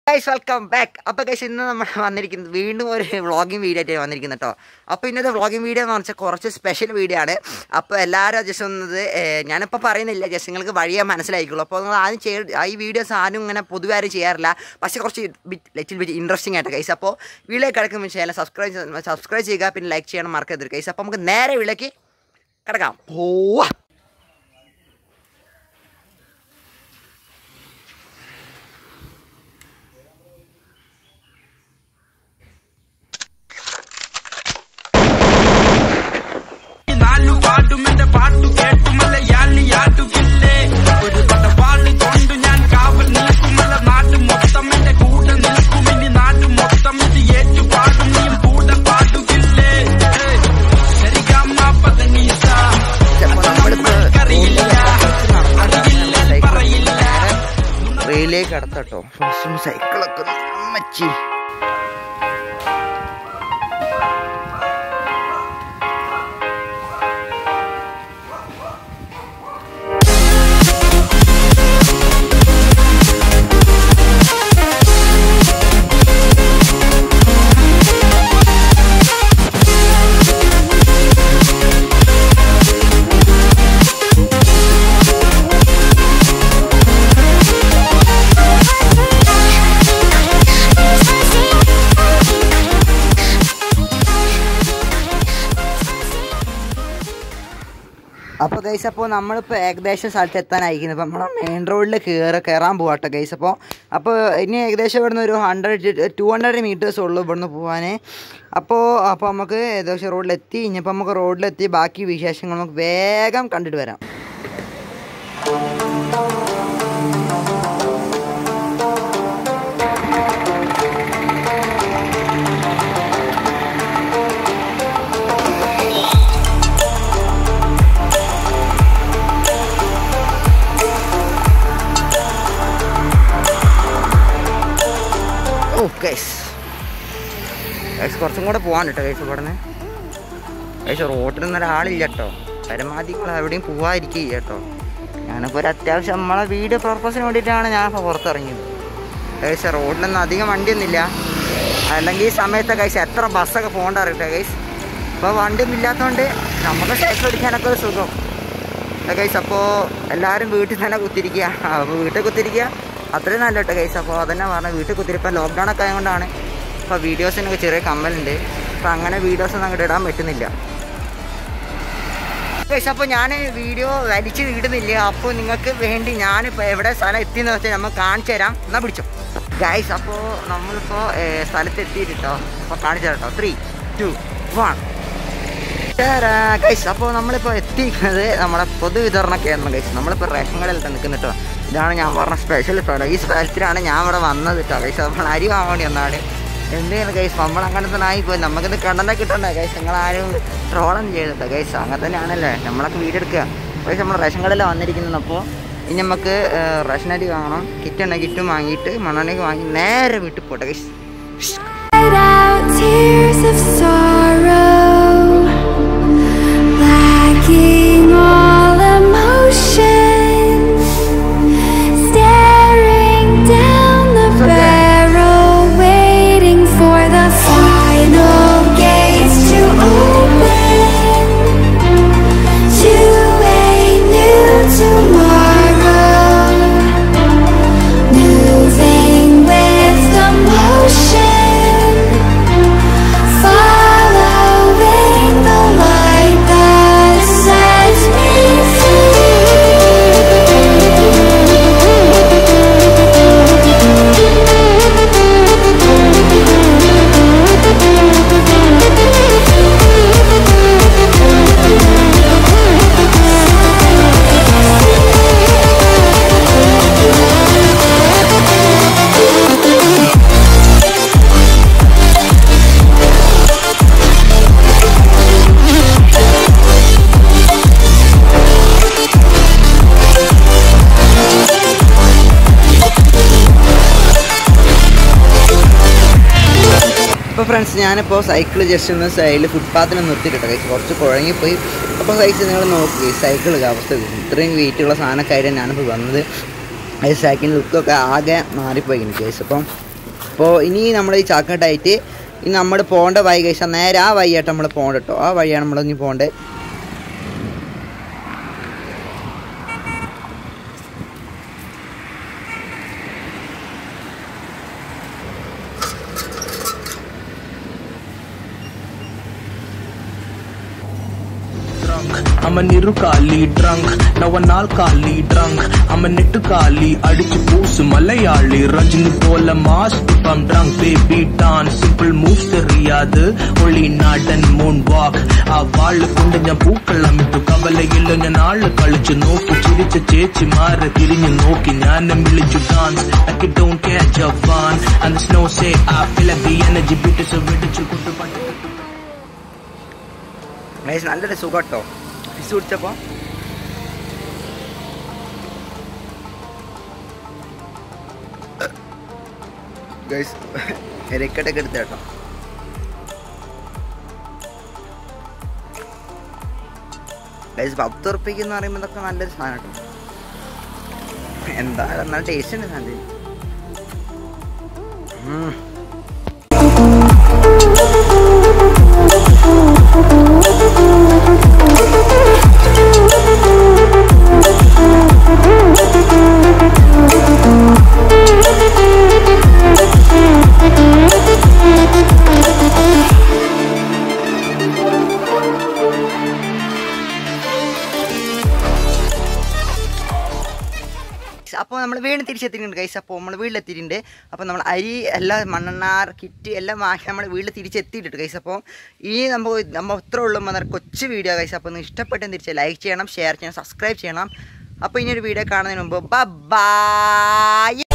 Guys welcome back അപ്പോൾ guys ഇന്ന് നമ്മൾ വന്നിരിക്കുന്നത് വീണ്ടും ഒരു വ്ളോഗിങ് വീഡിയോ ആയിട്ട് വന്നിരിക്കുന്നത് കേട്ടോ അപ്പോൾ ഇന്നത്തെ വ്ളോഗിങ് വീഡിയോ എന്ന് പറഞ്ഞാൽ കുറച്ച് സ്പെഷ്യൽ വീഡിയോ ആണ് അപ്പോൾ എല്ലാവരും ജസ്റ്റ് ഒന്നത് ഏഹ്, ഞാനിപ്പോൾ പറയുന്നില്ല ജസ്റ്റ് നിങ്ങൾക്ക് വഴിയെ മനസ്സിലായിക്കുള്ളൂ അപ്പോൾ നിങ്ങൾ ആരും ചെയ്യ ഈ വീഡിയോസ് ആരും ഇങ്ങനെ പൊതുവെ ആരും ചെയ്യാറില്ല പക്ഷേ കുറച്ച് ബിറ്റ് ലിറ്റിൽ ബിറ്റ് ഇൻട്രസ്റ്റിംഗ് ആയിട്ട് ഗൈസ് അപ്പോൾ വീഡിയോ കിടക്കുമ്പോൾ ചെയ്യാൻ സബ്സ്ക്രൈബ് സബ്സ്ക്രൈബ് ചെയ്യുക പിന്നെ ലൈക്ക് ചെയ്യണം മറക്കരുത് ഗൈസ് അപ്പോൾ നമുക്ക് നേരെ വീട്ടിലേക്ക് കിടക്കാം പോവാ നാലു പാട്ടും എന്റെ പാട്ടു കേട്ടുമല്ല യാളിയാട്ടുകില്ലേ ഒരു പടവാളി കൊണ്ടു ഞാൻ കാവൽ നിൽക്കുമല്ല നാട്ടു മൊത്തം എന്റെ കൂടെ നിൽക്കും ഇനി നാട്ടു മൊത്തം ഇത് ഏറ്റുപാടും നീയും കൂടെ പാടുകില്ലേ ഏയ്, ശരിഗമ പതനീസ. അത് നമ്മൾക്കറിയില്ല അറിയില്ല പറയില്ല റെയിലേക്ക് അടുത്തട്ടോ ബസ്സും സൈക്കിളൊക്കെ അമ്മച്ചി അപ്പോൾ ഗൈസ് അപ്പോൾ നമ്മളിപ്പോൾ ഏകദേശം സ്ഥലത്ത് എത്താനായിരിക്കുന്നത് അപ്പോൾ നമ്മളെ മെയിൻ റോഡിൽ കയറി കയറാൻ പോവാട്ടോ ഗൈസ് അപ്പോൾ അപ്പോൾ ഇനി ഏകദേശം ഇവിടുന്ന് ഒരു ഹൺഡ്രഡ് ടു ഹൺഡ്രഡ് മീറ്റേഴ്സ് ഉള്ളൂ ഇവിടുന്ന് പോകാൻ അപ്പോൾ അപ്പോൾ നമുക്ക് ഏകദേശം റോഡിലെത്തി ഇനിയിപ്പോൾ നമുക്ക് റോഡിലെത്തി ബാക്കി വിശേഷങ്ങൾ നമുക്ക് വേഗം കണ്ടിട്ട് വരാം ഓ ഗൈസ് ഗൈസ് കുറച്ചും കൂടെ പോകാൻ കേട്ടോ ഗൈസ് ഇവിടെ നിന്ന് ഗൈസ് റോഡിൽ നിന്ന് ഒരാളില്ല കേട്ടോ പരമാവധി നിങ്ങൾ എവിടെയും പോവാതിരിക്കുക കേട്ടോ ഞാനിപ്പോൾ ഒരു അത്യാവശ്യം നമ്മളെ വീഡിയോ പർപ്പസിന് വേണ്ടിയിട്ടാണ് ഞാനിപ്പോൾ പുറത്തിറങ്ങിയത് ഗൈസ് റോഡിലൊന്നും അധികം വണ്ടിയൊന്നുമില്ല അല്ലെങ്കിൽ ഈ സമയത്ത് ഗൈസ് എത്ര ബസ്സൊക്കെ പോകേണ്ട അറിയട്ടെ ഗൈസ് ഇപ്പോൾ വണ്ടിയൊന്നും ഇല്ലാത്തതുകൊണ്ട് നമുക്ക് സൈക്കിൾ അടിക്കാനൊക്കെ ഒരു സുഖം ഗൈസ് അപ്പോൾ എല്ലാവരും വീട്ടിൽ തന്നെ കുത്തിരിക്കുക അപ്പോൾ വീട്ടിൽ കുത്തിരിക്കുക അത്രയും നല്ല കേട്ടോ ഗൈസ് അപ്പോൾ അതന്നെ പറഞ്ഞ വീട്ടിൽ കുത്തിരിപ്പോൾ ലോക്ക്ഡൗൺ ഒക്കെ ആയതുകൊണ്ടാണ് ഇപ്പോൾ വീഡിയോസിനൊക്കെ ചെറിയ കമ്മലുണ്ട് അപ്പോൾ അങ്ങനെ വീഡിയോസ് ഒന്നും അങ്ങോട്ട് ഇടാൻ പറ്റുന്നില്ല ഗൈസ് അപ്പോൾ ഞാൻ വീഡിയോ വലിച്ച് ഇടുന്നില്ല അപ്പോൾ നിങ്ങൾക്ക് വേണ്ടി ഞാനിപ്പോൾ എവിടെ സ്ഥലം എത്തിയെന്ന് വെച്ചാൽ നമ്മൾ കാണിച്ചു തരാം എന്നാൽ പിടിച്ചോ ഗൈസ് അപ്പോൾ നമ്മളിപ്പോൾ ഏർ, സ്ഥലത്ത് എത്തിയിട്ടോ അപ്പോൾ കാണിച്ചു തരാം കേട്ടോ ത്രീ ടു വൺ ഗൈസ് അപ്പോൾ നമ്മളിപ്പോൾ എത്തിയിരിക്കുന്നത് നമ്മുടെ പൊതുവിതരണ കേന്ദ്രം ഗൈസ് നമ്മളിപ്പോൾ റേഷൻ കടയിലിട്ട് നിൽക്കുന്നത് കേട്ടോ ഇതാണ് ഞാൻ പറഞ്ഞ സ്പെഷ്യൽ സ്ഥലം ഈ സ്ഥലത്തിലാണ് ഞാൻ ഇവിടെ വന്നത് കേട്ടോ ഗൈസ് നമ്മൾ അരി വാങ്ങാൻ വേണ്ടി വന്നാണ് എന്തെങ്കിലും ഗൈസ് നമ്മൾ അങ്ങനെ തന്നെ ആയിപ്പോയി നമുക്കിത് കണ്ടനെ കിട്ടണ്ടേ ഗൈസ് നിങ്ങളാരും ട്രോളം ചെയ്തിട്ടോ ഗൈസ് അങ്ങനെ തന്നെയാണല്ലേ നമ്മളൊക്കെ വീഡിയോ എടുക്കുക ഗൈസ് നമ്മൾ റേഷൻ കടയിലാണ് വന്നിരിക്കുന്നത് അപ്പോൾ ഇനി നമുക്ക് ഏർ, റേഷൻ അരി വാങ്ങണം കിറ്റ് ഉണ്ടെങ്കിൽ കിറ്റും വാങ്ങിയിട്ട് മണ്ണെണ്ണയ്ക്ക് വാങ്ങി നേരെ വീട്ടിൽ പോട്ടെ guys Cried out tears of sorrow, lacking all emotion, staring down the barrel, waiting for the final gates to open to a new tomorrow. Moving with the motion, following the light that sets me അപ്പോൾ friends ഞാനിപ്പോൾ cycle just ഒന്ന് സൈഡിൽ ഫുട്പാത്തിൽ നിർത്തിയിട്ടോ കൈസ് കുറച്ച് കുഴങ്ങിപ്പോയി അപ്പോൾ size നിങ്ങൾ നോക്കി cycle അവസ്ഥ ഇത്രയും വെയിറ്റുള്ള സാധനമൊക്കെ ആയിട്ട് ഞാനിപ്പോൾ വന്നത് ഈ സൈക്കിളിൻ്റെ ലുക്കൊക്കെ ആകെ മാറിപ്പോയി എനിക്ക് ഗൈസ് അപ്പം അപ്പോൾ ഇനി നമ്മൾ ഈ ചാക്കട്ടായിട്ട് ഇനി നമ്മൾ പോകേണ്ട വഴി കഴിച്ചാൽ നേരെ ആ വഴിയായിട്ട് നമ്മൾ പോകണ്ട കേട്ടോ ആ വഴിയാണ് നമ്മൾ ഇനി പോകേണ്ടത് drunk. I'm a nirukali drunk. Now an alkali drunk. I'm a nittukali அடிச்சு பூசு மலையாளி ரஜினி போல mass if I'm drunk baby dance simple moves தெரியாது ஒளி നാടൻ മൂൺ വാക്ക് ആ വാള് കൊണ്ട് ഞാൻ പൂക്കളം ഇട്ടു കവലയില്ല ഞാൻ ആള് കളിച്ചു നോക്കി ചിരിച്ച ചേച്ചിമാരെ തിരിഞ്ഞു നോക്കി ഞാൻ വിളിച്ചു dance like it don't catch a fun and the snow say I feel like the energy beat is a വെടിച്ചു കൊണ്ട് പട്ടി ഗൈസ് നല്ലൊരു സുഖം കേട്ടോ ഫിസ് കുടിച്ചപ്പോൾ ഗൈസ് രക്കട്ടൊക്കെ എടുത്ത കേട്ടോ ഗൈസ് പത്ത് ഉറുപ്പിക്ക് എന്ന് പറയുമ്പോൾ ഇതൊക്കെ നല്ലൊരു സാധനം കേട്ടോ എന്താ നല്ല ടേസ്റ്റ് ഉണ്ട് സാധനം ഉം. അപ്പോൾ നമ്മൾ വീണ്ടും തിരിച്ചെത്തിയിട്ടുണ്ട് ഗൈസ് അപ്പോൾ നമ്മൾ വീട്ടിലെത്തിയിട്ടുണ്ട് അപ്പോൾ നമ്മൾ അരി എല്ലാം മണ്ണെണ്ണാർ കിറ്റ് എല്ലാം വാങ്ങി നമ്മൾ വീട്ടിൽ തിരിച്ചെത്തിയിട്ടുണ്ട് ഗൈസ് അപ്പോൾ ഈ നമ്മൾ നമ്മൾ ഇത്ര ഉള്ളൂ എന്നാൽ കൊച്ചു വീഡിയോ ഗൈസ് അപ്പോൾ നിങ്ങൾ ഇഷ്ടപ്പെട്ടെന്ന് തിരിച്ച് ലൈക്ക് ചെയ്യണം ഷെയർ ചെയ്യണം സബ്സ്ക്രൈബ് ചെയ്യണം അപ്പോൾ ഇനി ഒരു വീഡിയോ കാണുന്നതിന് മുമ്പ് ബൈ